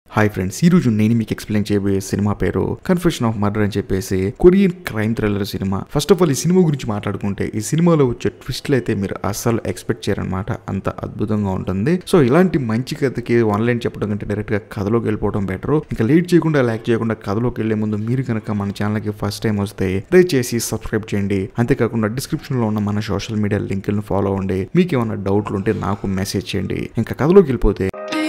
hi friends ఈ రోజు నేను మీకు ఎక్స్ప్లెయిన్ చేయబోయే సినిమా పేరు కన్ఫెషన్ ఆఫ్ మర్డర్ అని చెప్పేసి Korean crime thriller cinema first of all ఈ సినిమా గురించి మాట్లాడుకుంటే ఈ సినిమాలో వచ్చే ట్విస్ట్లు అయితే మీరు అస్సలు ఎక్స్పెక్ట్ చేయరనమాట అంత అద్భుతంగా ఉంటుంది సో ఇలాంటి మంచి కథకి ఆన్లైన్ చెప్పడం కంటే డైరెక్ట్ గా కథలోకి వెళ్ళిపోవడం బెటర్ ఇంకా లేట్ చేయకుండా లాక్ చేయకుండా కథలోకి వెళ్లే ముందు మీరు కనుక మన ఛానల్ కి ఫస్ట్ టైం వస్తే దయచేసి సబ్స్క్రైబ్ చేయండి అంతేకాకుండా డిస్క్రిప్షన్ లో ఉన్న మన సోషల్ మీడియా లింకులను ఫాలో అవ్వండి మీకు ఏమైనా డౌట్లు ఉంటే నాకు మెసేజ్ చేయండి ఇంకా కథలోకి వెళ్ళిపోతే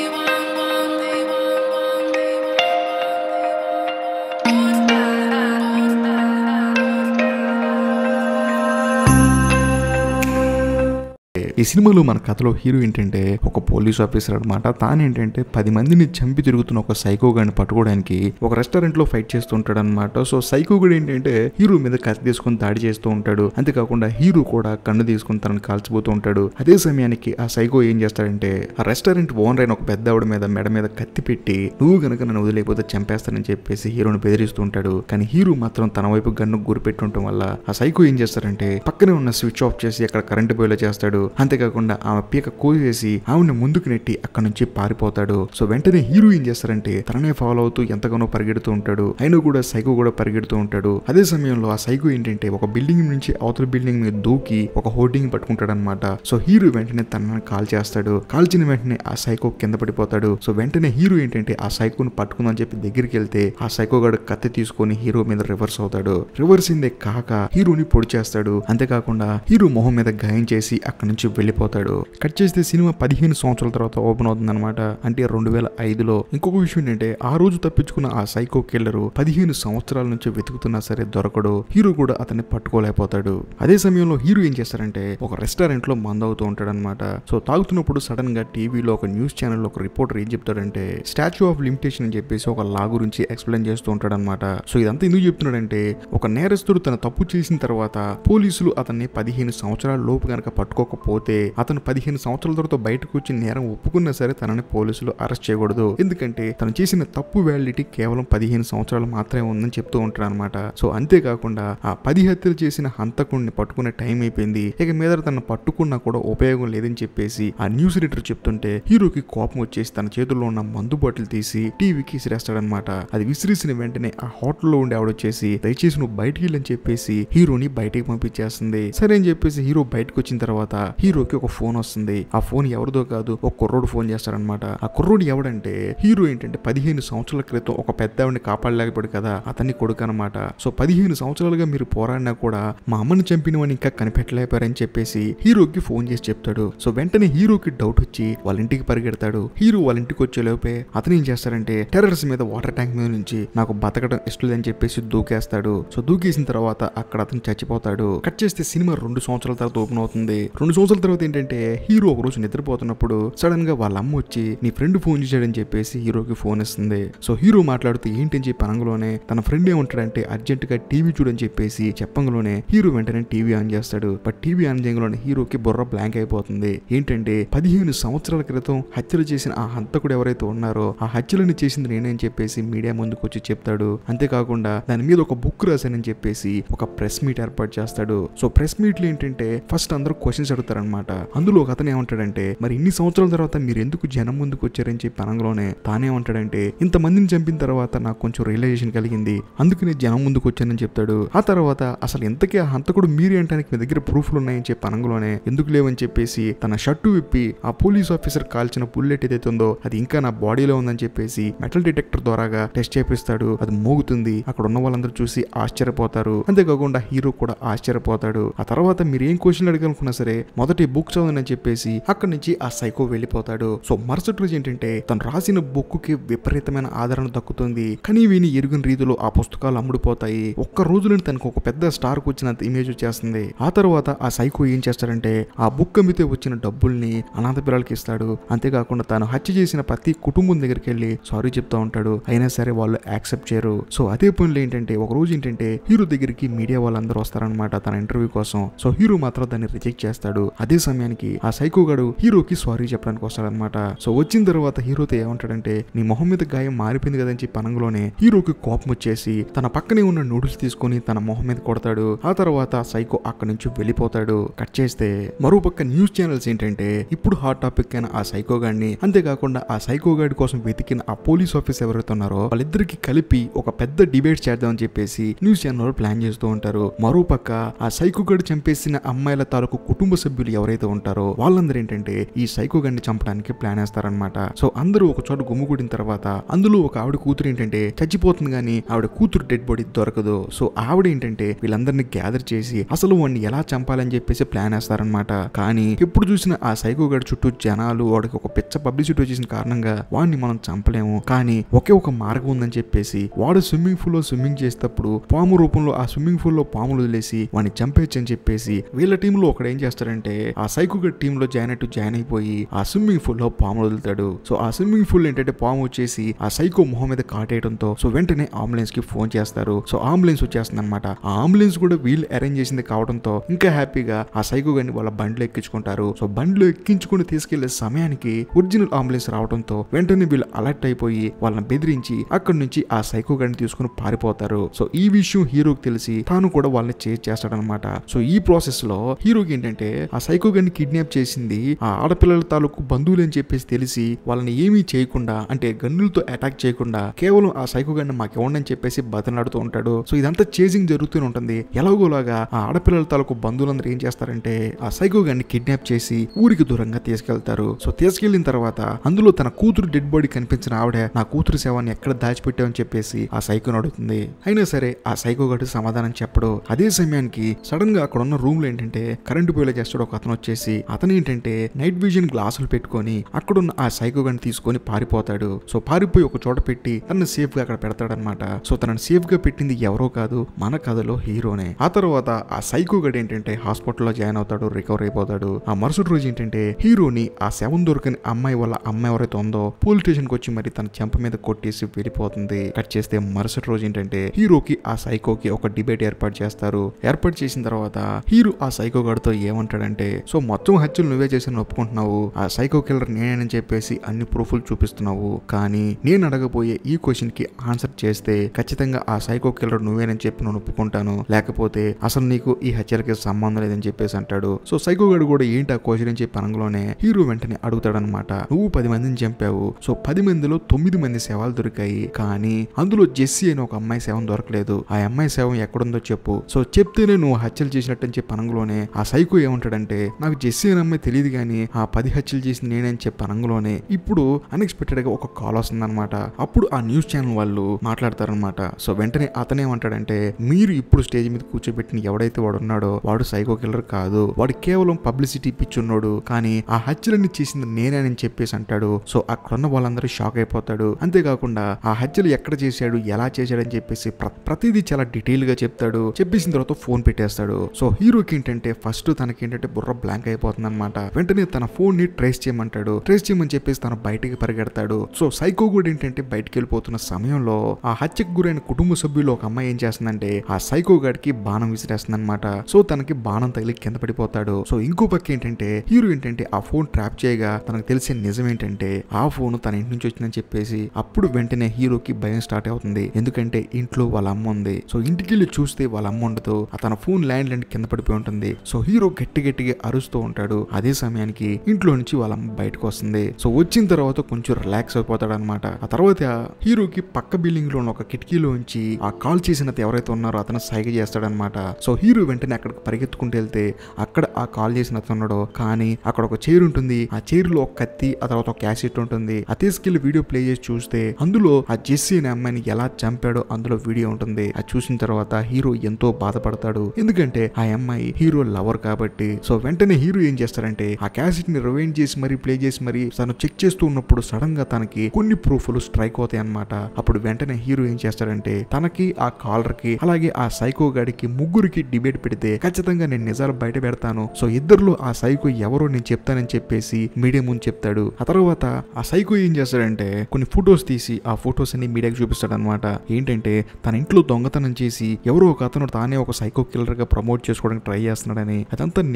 ఈ సినిమాలో మన కథలో హీరో ఏంటంటే ఒక పోలీస్ ఆఫీసర్ అనమాట తానేంటంటే పది మందిని చంపి తిరుగుతున్న ఒక సైకో గాడిని పట్టుకోవడానికి ఒక రెస్టారెంట్ లో ఫైట్ చేస్తూ ఉంటాడు అనమాట సో సైకో గడు ఏంటంటే హీరో మీద కత్తి తీసుకొని దాడి చేస్తూ ఉంటాడు అంతేకాకుండా హీరో కూడా కన్ను తీసుకొని తనని కాల్చిపోతూ ఉంటాడు అదే సమయానికి ఆ సైకో ఏం చేస్తాడంటే ఆ రెస్టారెంట్ ఓనర్ అయిన ఒక పెద్ద ఆవిడ మీద మెడ మీద కత్తి పెట్టి నువ్వు గనక నన్ను వదిలేకపోతే చంపేస్తానని చెప్పేసి హీరోని బెదిరిస్తూ ఉంటాడు కానీ హీరో మాత్రం తన వైపు గన్ను గురి పెట్టి ఉండటం వల్ల ఆ సైకో ఏం చేస్తాడంటే పక్కనే ఉన్న స్విచ్ ఆఫ్ చేసి అక్కడ కరెంట్ పోయేలా చేస్తాడు అంతేకాకుండా ఆమె పీక కోసేసి ఆమెను ముందుకు నెట్టి అక్కడ నుంచి పారిపోతాడు సో వెంటనే హీరో ఏం చేస్తారంటే తననే ఫాలో అవుతూ ఎంతగానో పరిగెడుతూ ఉంటాడు అయినా కూడా సైకో కూడా పరిగెడుతూ ఉంటాడు అదే సమయంలో ఆ సైకో ఏంటంటే ఒక బిల్డింగ్ నుంచి అవతల బిల్డింగ్ మీద దూకి ఒక హోర్డింగ్ పట్టుకుంటాడు అనమాట సో హీరో వెంటనే తనని కాల్ చేస్తాడు కాల్చిన వెంటనే ఆ సైకో కింద పడిపోతాడు సో వెంటనే హీరో ఏంటంటే ఆ సైకోని పట్టుకుందని చెప్పి దగ్గరికి వెళ్తే ఆ సైకో గడు కత్తి తీసుకొని హీరో మీద రివర్స్ అవుతాడు రివర్స్ ఇందే కాక హీరోని పొడి చేస్తాడు అంతేకాకుండా హీరో మొహం మీద గాయం చేసి అక్కడి నుంచి వెళ్ళిపోతాడు కట్ చేస్తే సినిమా పదిహేను సంవత్సరాల తర్వాత ఓపెన్ అవుతుంది అనమాట అంటే రెండు వేల ఐదులో ఇంకొక విషయం ఏంటంటే ఆ రోజు తప్పించుకున్న ఆ సైకో కిల్లర్ పదిహేను సంవత్సరాల నుంచి వెతుకుతున్నా సరే దొరకడు హీరో కూడా అతన్ని పట్టుకోలేకపోతాడు అదే సమయంలో హీరో ఏం చేస్తారంటే ఒక రెస్టారెంట్ లో మందు అవుతూ ఉంటాడు అనమాట సో తాగుతున్నప్పుడు సడన్ గా టీవీలో ఒక న్యూస్ ఛానల్ ఒక రిపోర్టర్ ఏం చెప్తాడంటే స్టాచ్యూ ఆఫ్ లిమిటేషన్ అని చెప్పేసి ఒక లా గురించి ఎక్స్ప్లెయిన్ చేస్తూ ఉంటాడు అనమాట సో ఇదంతా ఎందుకు చెప్తున్నాడంటే ఒక నేరస్తుడు తన తప్పు చేసిన తర్వాత పోలీసులు అతన్ని పదిహేను సంవత్సరాల లోపు గనక పట్టుకోకపోతే అతను పదిహేను సంవత్సరాల తర్వాత బయటకు వచ్చి నేరం ఒప్పుకున్నా సరే తనని పోలీసులు అరెస్ట్ చేయకూడదు ఎందుకంటే తను చేసిన తప్పు వ్యాలిడిటీ కేవలం పదిహేను సంవత్సరాలు మాత్రమే ఉందని చెప్తూ ఉంటాడు అనమాట సో అంతేకాకుండా ఆ పది హత్యలు చేసిన హంతకుడిని పట్టుకునే టైం అయిపోయింది ఇక మీద తను పట్టుకున్నా కూడా ఉపయోగం లేదని చెప్పేసి ఆ న్యూస్ రీడర్ చెప్తుంటే హీరోకి కోపం వచ్చేసి తన చేతుల్లో ఉన్న మందు బాటిల్ తీసి టీవీకి విసిరేస్తాడనమాట అది విసిరేసిన వెంటనే ఆ హోటల్లో ఉండే ఆవిడ వచ్చేసి దయచేసి నువ్వు బయటికి వెళ్ళని చెప్పేసి హీరోని బయటికి పంపించేస్తుంది సరే అని చెప్పేసి హీరో బయటకు వచ్చిన తర్వాత హీరోకి ఒక ఫోన్ వస్తుంది ఆ ఫోన్ ఎవరిదో కాదు ఒక కుర్రోడు ఫోన్ చేస్తాడనమాట ఆ కుర్రోడు ఎవడంటే హీరో ఏంటంటే పదిహేను సంవత్సరాల క్రితం ఒక పెద్ద ఆవిడని కాపాడలేకపోయాడు కదా అతన్ని కొడుకు అనమాట సో పదిహేను సంవత్సరాలుగా మీరు పోరాడినా కూడా మా అమ్మని చంపిన వాడిని ఇంకా కనిపెట్టలేపారని చెప్పేసి హీరోకి ఫోన్ చేసి చెప్తాడు సో వెంటనే హీరోకి డౌట్ వచ్చి వాళ్ళ ఇంటికి పరిగెడతాడు హీరో వాళ్ళ ఇంటికి వచ్చే లోపే అతను ఏం చేస్తాడంటే టెర్రర్స్ మీద వాటర్ ట్యాంక్ మీద నుంచి నాకు బతకడం ఇష్టం లేదని చెప్పేసి దూకేస్తాడు సో దూకేసిన తర్వాత అక్కడ అతను చచ్చిపోతాడు కట్ చేస్తే సినిమా రెండు సంవత్సరాల తర్వాత ఓపెన్ అవుతుంది రెండు సంవత్సరాల తర్వాత ఏంటంటే హీరో ఒక రోజు నిద్రపోతున్నప్పుడు సడన్ గా వాళ్ళ అమ్మ వచ్చి నీ ఫ్రెండ్ ఫోన్ చేశాడని చెప్పేసి హీరోకి ఫోన్ ఇస్తుంది సో హీరో మాట్లాడుతూ ఏంటని చెప్పి అనగలోనే తన ఫ్రెండ్ ఏమంటాడంటే అర్జెంట్ గా టీవీ చూడని చెప్పేసి చెప్పంగలోనే హీరో వెంటనే టీవీ ఆన్ చేస్తాడు బట్ టీవీ ఆన్ చేయగలోనే హీరోకి బుర్ర బ్లాంక్ అయిపోతుంది ఏంటంటే పదిహేను సంవత్సరాల క్రితం హత్యలు చేసిన ఆ హంతకుడు ఎవరైతే ఉన్నారో ఆ హత్యలను చేసింది నేనే అని చెప్పేసి మీడియా ముందుకు వచ్చి చెప్తాడు అంతేకాకుండా దాని మీద ఒక బుక్ రాశానని చెప్పేసి ఒక ప్రెస్ మీట్ ఏర్పాటు చేస్తాడు సో ప్రెస్ మీట్లు ఏంటంటే ఫస్ట్ అందరూ క్వశ్చన్స్ అడుగుతారనమాట అందులో ఒక అతను ఏమంటాడంటే మరి ఇన్ని సంవత్సరాల తర్వాత మీరు ఎందుకు జనం ముందుకు వచ్చారని చెప్పి అనగలోనే తానేమంటాడంటే ఇంత మందిని చంపిన తర్వాత నాకు కొంచెం రియలైజేషన్ కలిగింది అందుకనే జనం ముందుకు వచ్చానని చెప్తాడు ఆ తర్వాత అసలు ఎంతకీ ఆ హంతకుడు మీరే అంటానికి మీ దగ్గర ప్రూఫ్లు ఉన్నాయని చెప్పి అనగలోనే ఎందుకు లేవని చెప్పేసి తన షర్టు విప్పి ఆ పోలీస్ ఆఫీసర్ కాల్చిన బుల్లెట్ ఏదైతే ఉందో అది ఇంకా నా బాడీలో ఉందని చెప్పేసి మెటల్ డిటెక్టర్ ద్వారాగా టెస్ట్ చేపిస్తాడు అది మోగుతుంది అక్కడ ఉన్న వాళ్ళందరూ చూసి ఆశ్చర్యపోతారు అంతేకాకుండా హీరో కూడా ఆశ్చర్యపోతాడు ఆ తర్వాత మీరు ఏం క్వశ్చన్ అడగాలనుకున్నా సరే మొదటి బుక్ చదవనని చెప్పేసి అక్కడి నుంచి ఆ సైకో వెళ్ళిపోతాడు సో మరుసటి రోజు ఏంటంటే తను రాసిన బుక్ కి విపరీతమైన ఆదరణ దక్కుతుంది కానీ విని ఎరుగని రీతిలో ఆ పుస్తకాలు అమ్ముడుపోతాయి ఒక్క రోజులో తనకు ఒక పెద్ద స్టార్ కు వచ్చినంత ఇమేజ్ వచ్చేస్తుంది ఆ తర్వాత ఆ సైకో ఏం చేస్తాడంటే ఆ బుక్ అమ్మితే వచ్చిన డబ్బుల్ని అనాథ పిల్లలకి ఇస్తాడు అంతేకాకుండా తాను హత్య చేసిన ప్రతి కుటుంబం దగ్గరికి వెళ్ళి సారీ చెప్తా ఉంటాడు అయినా సరే వాళ్ళు యాక్సెప్ట్ చేయరు సో అదే పనులు ఏంటంటే ఒక రోజు ఏంటంటే హీరో దగ్గరికి మీడియా వాళ్ళందరూ వస్తారనమాట తన ఇంటర్వ్యూ కోసం సో హీరో మాత్రం దాన్ని రిజెక్ట్ చేస్తాడు అదే అదే సమయానికి ఆ సైకో గడు హీరోకి సారీ చెప్పడానికి వస్తాడనమాట సో వచ్చిన తర్వాత హీరోతో ఏమంటాడంటే నీ మొహం మీద గాయం మారిపోయింది కదని చెప్పి అనంగలోనే హీరోకి కోపం వచ్చేసి తన పక్కనే ఉన్న నూడిల్స్ తీసుకొని తన మొహం మీద కొడతాడు ఆ తర్వాత సైకో అక్కడి నుంచి వెళ్ళిపోతాడు కట్ చేస్తే మరోపక్క న్యూస్ ఛానల్స్ ఏంటంటే ఇప్పుడు హాట్ టాపిక్ అయిన ఆ సైకో గాడిని అంతేకాకుండా ఆ సైకో గాడి కోసం వెతికిన ఆ పోలీస్ ఆఫీస్ ఎవరైతే ఉన్నారో వాళ్ళిద్దరికి కలిపి ఒక పెద్ద డిబేట్ చేద్దామని చెప్పేసి న్యూస్ ఛానల్ ప్లాన్ చేస్తూ ఉంటారు మరోపక్క ఆ సైకో గడి చంపేసిన అమ్మాయిల తాలూకు కుటుంబ సభ్యులు ఎవరైతే ఉంటారో వాళ్ళందరూ ఏంటంటే ఈ సైకో గడిని చంపడానికి ప్లాన్ వేస్తారనమాట సో అందరూ ఒక చోట గుమ్ముకూడిన తర్వాత అందులో ఒక ఆవిడ కూతురు ఏంటంటే చచ్చిపోతుంది కానీ ఆవిడ కూతురు డెడ్ బాడీ దొరకదు సో ఆవిడ ఏంటంటే వీళ్ళందరినీ గ్యాదర్ చేసి అసలు వాడిని ఎలా చంపాలని చెప్పేసి ప్లాన్ వేస్తారనమాట కానీ ఎప్పుడు చూసిన ఆ సైకో గడి చుట్టూ జనాలు వాడికి ఒక పిచ్చ పబ్లిసిటీ వచ్చేసిన కారణంగా వాడిని మనం చంపలేము కానీ ఒకే ఒక మార్గం ఉందని చెప్పేసి వాడు స్విమ్మింగ్ పూల్ లో స్విమ్మింగ్ చేసేటప్పుడు పాము రూపంలో ఆ స్విమ్మింగ్ పూల్ లో పాములు వదిలేసి వాడిని చంపేయచ్చు అని చెప్పేసి వీళ్ళ టీంలో ఒకడు ఏం చేస్తాడంటే ఆ సైకో గడి టీమ్ లో జాయిన్ అయ్యి జాయిన్ అయిపోయి ఆ స్విమ్మింగ్ పూల్ లో పాములు వదులుతాడు సో ఆ స్విమ్మింగ్ పూల్ ఏంటంటే పాము వచ్చేసి ఆ సైకో మొహం మీద కాటేయడంతో సో వెంటనే అంబులెన్స్ కి ఫోన్ చేస్తారు సో అంబులెన్స్ వచ్చేస్తుంది అనమాట ఆ అంబులెన్స్ కూడా వీళ్ళు అరేంజ్ చేసింది కావడంతో ఇంకా హ్యాపీగా ఆ సైకో గడిని వాళ్ళ బండిలో ఎక్కించుకుంటారు సో బండిలో ఎక్కించుకుని తీసుకెళ్లే సమయానికి ఒరిజినల్ అంబులెన్స్ రావడంతో వెంటనే వీళ్ళు అలర్ట్ అయిపోయి వాళ్ళని బెదిరించి అక్కడి నుంచి ఆ సైకో గడిని తీసుకుని పారిపోతారు సో ఈ విషయం హీరోకి తెలిసి తాను కూడా వాళ్ళని చేజ్ చేస్తాడనమాట సో ఈ ప్రాసెస్ లో హీరోకి ఏంటంటే ఆ సైకో గడిని కిడ్నాప్ చేసింది ఆ ఆడపిల్లల తాలూకు బంధువులు అని చెప్పేసి తెలిసి వాళ్ళని ఏమీ చేయకుండా అంటే గన్నులతో అటాక్ చేయకుండా కేవలం ఆ సైకో గడిని మాకు ఇవ్వండి అని చెప్పేసి బతనాడుతూ ఉంటాడు సో ఇదంతా చేజింగ్ జరుగుతూనే ఉంటుంది ఎలాగోలాగా ఆ ఆడపిల్లల తాలూకు బంధువులందరూ ఏం చేస్తారంటే ఆ సైకో గడిని కిడ్నాప్ చేసి ఊరికి దూరంగా తీసుకెళ్తారు సో తీసుకెళ్లిన తర్వాత అందులో తన కూతురు డెడ్ బాడీ కనిపించిన ఆవిడ నా కూతురు శవాన్ని ఎక్కడ దాచిపెట్టావని చెప్పేసి ఆ సైకోని అడుగుతుంది అయినా సరే ఆ సైకో గడు సమాధానం చెప్పడు అదే సమయానికి సడన్ గా అక్కడ ఉన్న రూమ్ లో ఏంటంటే కరెంటు పోయేలా చేస్తాడు ఒక అతను వచ్చేసి అతను ఏంటంటే నైట్ విజన్ గ్లాసులు పెట్టుకొని అక్కడున్న ఆ సైకో గని తీసుకొని పారిపోతాడు సో పారిపోయి ఒక చోట పెట్టి తనని సేఫ్ గా అక్కడ పెడతాడనమాట సో తనని సేఫ్ గా పెట్టింది ఎవరో కాదు మన కథలో హీరోనే ఆ తర్వాత ఆ సైకో గడు ఏంటంటే హాస్పిటల్లో జాయిన్ అవుతాడు రికవర్ అయిపోతాడు ఆ మరుసటి రోజు ఏంటంటే హీరోని ఆ శవం దొరకని అమ్మాయి వల్ల అమ్మాయి ఎవరైతే ఉందో పోలీస్ స్టేషన్ కి వచ్చి మరి తన చెంప మీద కొట్టేసి వెళ్ళిపోతుంది కట్ చేస్తే మరుసటి రోజు ఏంటంటే హీరోకి ఆ సైకోకి ఒక డిబేట్ ఏర్పాటు చేస్తారు ఏర్పాటు చేసిన తర్వాత హీరో ఆ సైకో గడితో ఏమంటాడంటే సో మొత్తం హత్యలు నువ్వే చేసి ఒప్పుకుంటున్నావు ఆ సైకో కిల్లర్ నేనేనని చెప్పేసి అన్ని ప్రూఫ్లు చూపిస్తున్నావు కానీ నేను అడగబోయే ఈ క్వశ్చన్ కి ఆన్సర్ చేస్తే ఖచ్చితంగా ఆ సైకో కిల్లర్ నువ్వేనని చెప్పి నేను ఒప్పుకుంటాను లేకపోతే అసలు నీకు ఈ హత్యలకి సంబంధం లేదని చెప్పేసి అంటాడు సో సైకో గడు కూడా ఏంటి ఆ క్వశ్చన్ అని చెప్పి అనగలోనే హీరో వెంటనే అడుగుతాడనమాట నువ్వు పది మందిని చంపావు సో పది మందిలో తొమ్మిది మంది శవాలు దొరికాయి కానీ అందులో జెస్సీ అని ఒక అమ్మాయి శవం దొరకలేదు ఆ అమ్మాయి శవం ఎక్కడుందో చెప్పు సో చెప్తేనే నువ్వు హత్యలు చేసినట్టు అని చెప్పి అనంగులోనే ఆ సైకో ఏమంటాడంటే నాకు జెస్సీ అని అమ్మాయి తెలియదు కానీ ఆ పది హత్యలు చేసింది నేనే అని చెప్పి అనంగులోనే ఇప్పుడు అన్ఎక్స్పెక్టెడ్ గా ఒక కాల్ వస్తుందన్నమాట అప్పుడు ఆ న్యూస్ ఛానల్ వాళ్ళు మాట్లాడతారనమాట సో వెంటనే అతనేమంటాడంటే మీరు ఇప్పుడు స్టేజ్ మీద కూర్చోబెట్టిన ఎవడైతే వాడు ఉన్నాడో వాడు సైకో కిల్లర్ కాదు వాడు కేవలం పబ్లిసిటీ పిచ్చున్నాడు కానీ ఆ హత్యలన్నీ చేసింది నేనేనని చెప్పేసి అంటాడు సో అక్కడ ఉన్న వాళ్ళందరూ షాక్ అయిపోతాడు అంతేకాకుండా ఆ హత్యలు ఎక్కడ చేశాడు ఎలా చేశాడని చెప్పేసి ప్ర- ప్రతిదీ చాలా డీటెయిల్ గా చెప్తాడు చెప్పేసిన తర్వాత ఫోన్ పెట్టేస్తాడు సో హీరోకి ఏంటంటే ఫస్ట్ తనకి ఏంటంటే బుర్ర బ్లాంక్ అయిపోతుంది అనమాట వెంటనే తన ఫోన్ ని ట్రేస్ చేయమంటాడు ట్రేస్ చేయమని చెప్పేసి తను బయటికి పరిగెడతాడు సో సైకో కూడా ఏంటంటే బయటికి వెళ్ళిపోతున్న సమయంలో ఆ హత్యకు గురైన కుటుంబ సభ్యులు ఒక అమ్మాయి ఏం చేస్తుందంటే ఆ సైకో గాడికి బాణం విసిరేస్తుంది అనమాట సో తనకి బాణం తగిలి కింద పడిపోతాడు సో ఇంకో పక్క ఏంటంటే హీరో ఏంటంటే ఆ ఫోన్ ట్రాప్ చేయగా తనకు తెలిసే నిజం ఏంటంటే ఆ ఫోన్ తన ఇంటి నుంచి వచ్చిందని చెప్పేసి అప్పుడు వెంటనే హీరోకి భయం స్టార్ట్ అవుతుంది ఎందుకంటే ఇంట్లో వాళ్ళ అమ్మ ఉంది సో ఇంటికి వెళ్ళి చూస్తే వాళ్ళ అమ్మ ఉండదు ఆ తన ఫోన్ ల్యాండ్ ల్యాండ్ కింద పడిపోయి ఉంటుంది సో హీరో గట్టి గట్టిగా అరుస్తూ ఉంటాడు అదే సమయానికి ఇంట్లో నుంచి వాళ్ళ అమ్మ బయటకు వస్తుంది సో వచ్చిన తర్వాత కొంచెం రిలాక్స్ అయిపోతాడు అనమాట ఆ తర్వాత హీరోకి పక్క బిల్డింగ్ లో ఉన్న ఒక కిటికీలో ఉంచి ఆ కాల్ చేసిన ఎవరైతే ఉన్నారో అతను సైగ చేస్తాడనమాట సో హీరో వెంటనే అక్కడికి పరిగెత్తుకుంటూ వెళ్తే అక్కడ ఆ కాల్ చేసిన అతను ఉన్నాడు కానీ అక్కడ ఒక చైర్ ఉంటుంది ఆ చైర్ లో ఒక కత్తి ఆ తర్వాత ఒక క్యాసెట్ ఉంటుంది ఆ తీసుకెళ్లి వీడియో ప్లే చేసి చూస్తే అందులో ఆ జెస్సీ అనే అమ్మాయిని ఎలా చంపాడో అందులో వీడియో ఉంటుంది అది చూసిన తర్వాత హీరో ఎంతో బాధపడతాడు ఎందుకంటే ఆ అమ్మాయి హీరో లవర్ కాబట్టి సో వెంటనే హీరో ఏం చేస్తారంటే ఆ క్యాసెట్ ని రివైండ్ చేసి మరి ప్లే చేసి మరి తను చెక్ చేస్తూ ఉన్నప్పుడు సడన్ గా తనకి కొన్ని ప్రూఫ్లు స్ట్రైక్ అవుతాయి అన్నమాట అప్పుడు వెంటనే హీరో ఏం చేస్తాడంటే తనకి ఆ కాలర్ కి అలాగే ఆ సైకో గాడికి ముగ్గురికి డిబేట్ పెడితే ఖచ్చితంగా నేను నిజాలు బయట పెడతాను సో ఇద్దరులో ఆ సైకో ఎవరో నేను చెప్తానని చెప్పేసి మీడియా ముందు చెప్తాడు ఆ తర్వాత ఆ సైకో ఏం చేస్తాడంటే కొన్ని ఫొటోస్ తీసి ఆ ఫొటోస్ అన్ని మీడియాకి చూపిస్తాడు అనమాట ఏంటంటే తన ఇంట్లో దొంగతనం చేసి ఎవరో ఒక అతను తానే ఒక సైకో కిల్లర్ గా ప్రమోట్ చేసుకోవడానికి ట్రై చేస్తున్నాడని అదంతా నిజం కాదని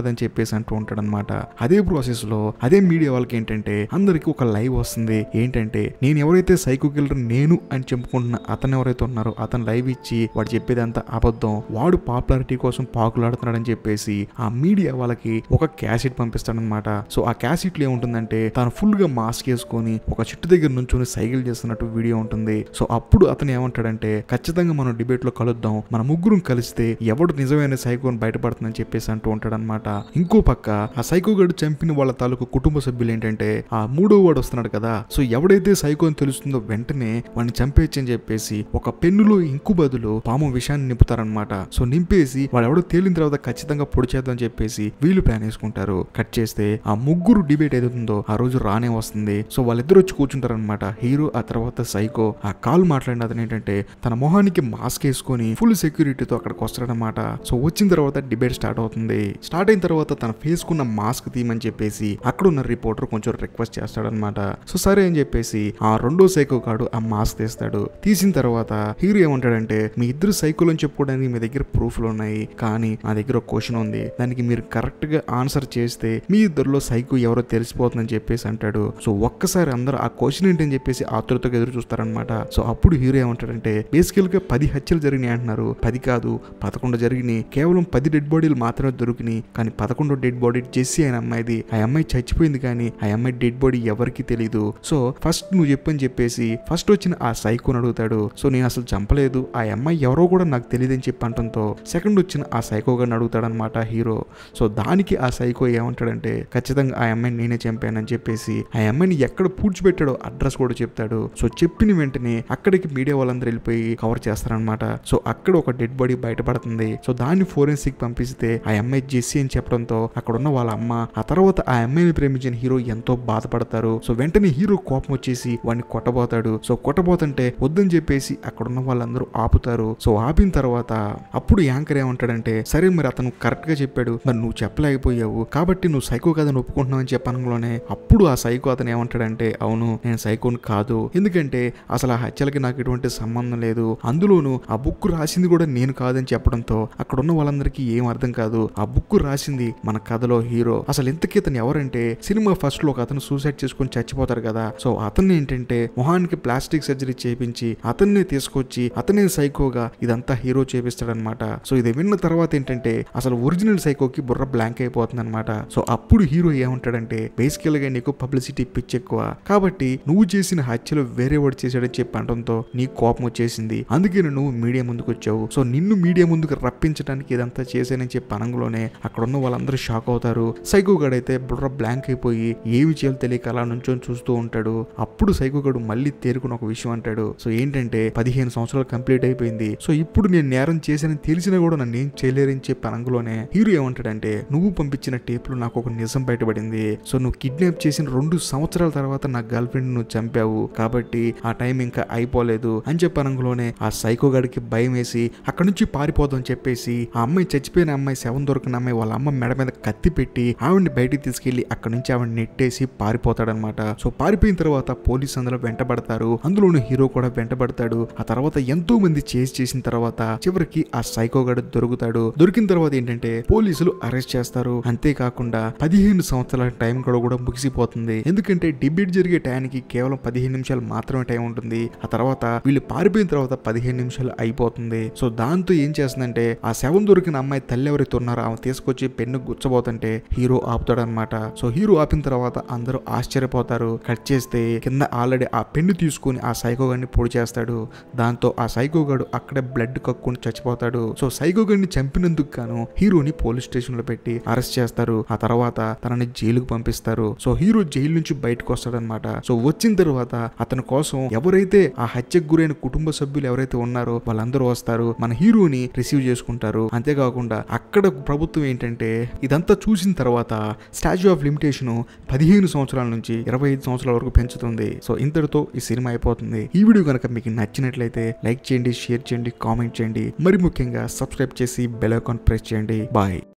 కాదని చెప్పేసి అంటూ ఉంటాడనమాట అదే ప్రాసెస్ లో అదే మీడియా వాళ్ళకి ఏంటంటే అందరికి ఒక లైవ్ వస్తుంది ఏంటంటే నేను ఎవరైతే సైకో కిల్లర్ నేను అని చెప్పుకుంటున్న అతను ఎవరైతే ఉన్నారో అతను లైవ్ ఇచ్చి వాడు చెప్పేదంతా అబద్ధం వాడు పాపులారిటీ కోసం పాకులాడుతున్నాడని చెప్పేసి ఆ మీడియా వాళ్ళకి ఒక క్యాసెట్ పంపిస్తాడనమాట సో ఆ క్యాసెట్ లో ఏముంటుందంటే తాను ఫుల్ గా మాస్క్ వేసుకొని ఒక చెట్టు దగ్గర నుంచొని సైకిల్ చేస్తున్నట్టు వీడియో ఉంటుంది సో అప్పుడు అతను ఏమంటాడంటే ఖచ్చితంగా మనం డిబేట్ లో కలుద్దాం మన ముగ్గురం కలిస్తే ఎవడు నిజమైన సైకోని బయటపడుతుందని చెప్పేసి అంటూ ఉంటాడనమాట ఇంకో పక్క ఆ సైకో గడు చంపిన వాళ్ళ తాలూకు కుటుంబ సభ్యులు ఏంటంటే ఆ మూడో వాడు వస్తున్నాడు కదా సో ఎవడైతే సైకో అని తెలుస్తుందో వెంటనే వాడిని చంపేయచ్చు అని చెప్పేసి ఒక పెన్నులో ఇంకు బదులు పాము విషయాన్ని నింపుతారనమాట సో నింపేసి వాడు ఎవడో తేలిన తర్వాత ఖచ్చితంగా పొడి చేద్దాం చెప్పేసి వీళ్ళు ప్లాన్ వేసుకుంటారు కట్ చేస్తే ఆ ముగ్గురు డిబేట్ ఏదైతుందో ఆ రోజు రానే వస్తుంది సో వాళ్ళిద్దరు వచ్చి కూర్చుంటారనమాట హీరో ఆ తర్వాత సైకో ఆ కాల్ మాట్లాడిన అతను ఏంటంటే తన మొహానికి మాస్క్ వేసుకొని ఫుల్ సెక్యూరిటీతో అక్కడికి వస్తాడనమాట సో వచ్చిన తర్వాత డిబేట్ స్టార్ట్ అవుతుంది స్టార్ట్ అయిన తర్వాత తన ఫేస్ కున్న మాస్క్ తీయమని చెప్పేసి అక్కడ ఉన్న రిపోర్టర్ కొంచెం రిక్వెస్ట్ చేస్తాడనమాట సో సరే అని చెప్పేసి ఆ రెండో సైకో కాడు ఆ మాస్క్ తీస్తాడు తీసిన తర్వాత హీరో ఏమంటాడంటే మీ ఇద్దరు సైకోలు అని చెప్పుకోవడానికి మీ దగ్గర ప్రూఫ్లు ఉన్నాయి కానీ నా దగ్గర ఒక క్వశ్చన్ ఉంది దానికి మీరు కరెక్ట్ గా ఆన్సర్ చేస్తే మీ ఇద్దరిలో సైకో ఎవరో తెలిసిపోతుందని చెప్పేసి అంటాడు సో ఒక్కసారి అందరూ ఆ క్వశ్చన్ ఏంటని చెప్పేసి ఆతురతగా ఎదురు చూస్తారనమాట సో అప్పుడు హీరో ఏమంటాడంటే బేసికల్ గా పది హత్యలు జరిగినాయి అంటున్నారు పది కాదు పదకొండు జరిగినాయి కేవలం పది డెడ్ బాడీలు మాత్రమే దొరికినాయి కానీ పదకొండో డెడ్ బాడీ జెస్సీ అయిన అమ్మాయిది ఆ అమ్మాయి చచ్చిపోయింది కానీ ఆ అమ్మాయి డెడ్ బాడీ ఎవరికి తెలియదు సో ఫస్ట్ నువ్వు చెప్పని చెప్పేసి ఫస్ట్ వచ్చిన ఆ సైకోని అడుగుతాడు సో నేను అసలు చంపలేదు ఆ అమ్మాయి ఎవరో కూడా నాకు తెలియదని చెప్పి అంటంతో సెకండ్ వచ్చిన ఆ సైకో గారిని అడుగుతాడనమాట హీరో సో దానికి ఆ సైకో ఏమంటాడంటే ఖచ్చితంగా ఆ అమ్మాయిని నేనే చంపానని చెప్పేసి ఆ అమ్మాయిని ఎక్కడ పూడ్చిపెట్టాడో అడ్రస్ కూడా చెప్తాడు సో చెప్పిన వెంటనే అక్కడికి మీడియా వాళ్ళందరూ వెళ్ళిపోయి కవర్ చేస్తారనమాట సో అక్కడ ఒక డెడ్ బాడీ బయటపడుతుంది సో దాన్ని ఫోరెన్సిక్ పంపిస్తే ఆ అమ్మాయి జెస్సీ అని చెప్పడంతో అక్కడ ఉన్న వాళ్ళ అమ్మ ఆ తర్వాత ఆ అమ్మాయిని ప్రేమించిన హీరో ఎంతో బాధపడతారు సో వెంటనే హీరో కోపం వచ్చేసి వాడిని కొట్టబోతాడు సో కొట్టబోతుంటే వద్దని చెప్పేసి అక్కడ ఉన్న వాళ్ళందరూ ఆపుతారు సో ఆపిన తర్వాత అప్పుడు యాంకర్ ఏమంటాడంటే సరే మరి అతను కరెక్ట్ గా చెప్పాడు మరి నువ్వు చెప్పలేకపోయావు కాబట్టి నువ్వు సైకో కథను ఒప్పుకుంటున్నావు అని చెప్పనంలోనే అప్పుడు ఆ సైకో అతను ఏమంటాడంటే అవును నేను సైకోని కాదు ఎందుకంటే అసలు ఆ హత్యలకి నాకు ఎటువంటి సంబంధం లేదు అందులోను ఆ బుక్ రాసింది కూడా నేను కాదని చెప్పడంతో అక్కడ ఉన్న వాళ్ళందరికీ ఏం అర్థం కాదు ఆ బుక్ రాసింది మన కథలో హీరో అసలు ఇంతకీ అతను ఎవరంటే సినిమా ఫస్ట్ లో ఒక అతను సూసైడ్ చేసుకొని చచ్చిపోతారు కదా సో అతన్ని ఏంటంటే మొహానికి ప్లాస్టిక్ సర్జరీ చేపించి అతన్ని తీసుకొచ్చి అతనే సైకోగా ఇదంతా హీరో చేపిస్తాడనమాట సో ఇది విన్న తర్వాత ఏంటంటే అసలు ఒరిజినల్ సైకోకి బుర్ర బ్లాంక్ అయిపోతుంది అనమాట సో అప్పుడు హీరో ఏమంటాడంటే బేసికల్ గా నీకు పబ్లిసిటీ పిచ్ ఎక్కువ కాబట్టి నువ్వు చేసిన హత్యలు వేరే వాడు చేశాడని చెప్పి అనడంతో నీకు కోపం వచ్చేసింది అందుకే నువ్వు మీడియా ముందుకు వచ్చావు సో నిన్ను మీడియా ముందుకు రప్పించడానికి ఇదంతా చేశానని చెప్పి అనంగులోనే అక్కడ ఉన్న వాళ్ళందరూ షాక్ అవుతారు సైకో గడైతే బుర్ర బ్లాంక్ అయిపోయి ఏమి చేయాలో తెలియక అలా నుంచొని చూస్తూ ఉంటాడు అప్పుడు సైకో గడు మళ్ళీ తేరుకుని ఒక విషయం అంటాడు సో ఏంటంటే పదిహేను సంవత్సరాలు కంప్లీట్ అయిపోయింది సో ఇప్పుడు నేను నేరం చేశానని తెలిసినా కూడా నన్ను ఏం చేయలేరని చెప్పి అనంగులోనే హీరో ఏమంటాడంటే నువ్వు పంపించిన టేప్లో నాకు ఒక నిజం బయటపడింది సో నువ్వు కిడ్నాప్ చేసిన రెండు సంవత్సరాల తర్వాత నా గర్ల్ ఫ్రెండ్ నువ్వు చంపావు కాబట్టి ఆ టైం ఇంకా అయిపోలేదు అని చెప్పి అనంగులోనే ఆ సైకో గడికి భయం వేసి అక్కడి నుంచి పారిపోదాం చెప్పేసి ఆ అమ్మాయి చచ్చిపోయిన అమ్మాయి శవం దొరికిన అమ్మాయి వాళ్ళ అమ్మ మెడ మీద కత్తి పెట్టి ఆవిడ్ని బయటికి తీసుకెళ్లి అక్కడి నుంచి ఆవిడ నెట్టేసి పారిపోతాడనమాట సో పారిపోయిన తర్వాత పోలీస్ అందులో వెంటబడతారు అందులోను హీరో కూడా వెంటబడతాడు ఆ తర్వాత ఎంతో మంది చేసి చేసిన తర్వాత చివరికి ఆ సైకో గడు దొరుకుతాడు దొరికిన తర్వాత ఏంటంటే పోలీసులు అరెస్ట్ చేస్తారు అంతేకాకుండా పదిహేను సంవత్సరాల టైం కూడా కూడా ముగిసిపోతుంది ఎందుకంటే డిబేట్ జరిగే టైంకి కేవలం పదిహేను నిమిషాలు మాత్రమే టైం ఉంటుంది ఆ తర్వాత వీళ్ళు పారిపోయిన తర్వాత పదిహేను నిమిషాలు అయిపోతుంది సో దాంతో ఏం చేస్తుందంటే ఆ శవం దొరికిన అమ్మాయి తల్లి ఎవరైతే ఉన్నారో ఆమె తీసుకొచ్చి పెన్ను గుచ్చబోతుంటే హీరో ఆపుతాడనమాట సో హీరో ఆపిన తర్వాత అందరూ ఆశ్చర్యపోతారు కట్ చేస్తే కింద ఆల్రెడీ ఆ పెన్ను తీసుకుని ఆ సైకో గడిని పొడి చేస్తాడు దాంతో ఆ సైకో గడు అక్కడే బ్లడ్ కక్కుని చచ్చిపోతాడు సో సైకో గడిని చంపినందుకు గాను హీరోని పోలీస్ స్టేషన్ లో పెట్టి అరెస్ట్ చేస్తారు ఆ తర్వాత తనని జైలుకు పంపిస్తారు సో హీరో జైలు నుంచి బయటకు వస్తాడనమాట సో వచ్చిన తర్వాత అతని కోసం ఎవరైతే ఆ హత్యకు గురైన కుటుంబ సభ్యులు ఎవరైతే ఉన్నారో వాళ్ళందరూ వస్తారు మన హీరోని రిసీవ్ చేసుకుంటారు అంతేకాకుండా అక్కడ ప్రభుత్వం ఏంటంటే ఇదంతా చూసిన తర్వాత స్టాచ్యూ ఆఫ్ లిమిటేషన్ పదిహేను సంవత్సరాల నుంచి ఇరవై ఐదు సంవత్సరాల వరకు పెంచుతుంది సో ఇంతటితో ఈ సినిమా అయిపోతుంది ఈ వీడియో కనుక మీకు నచ్చినట్లయితే లైక్ చేయండి షేర్ చేయండి కామెంట్ చేయండి మరి ముఖ్యంగా సబ్స్క్రైబ్ చేసి బెల్ ఐకాన్ ప్రెస్ చేయండి బాయ్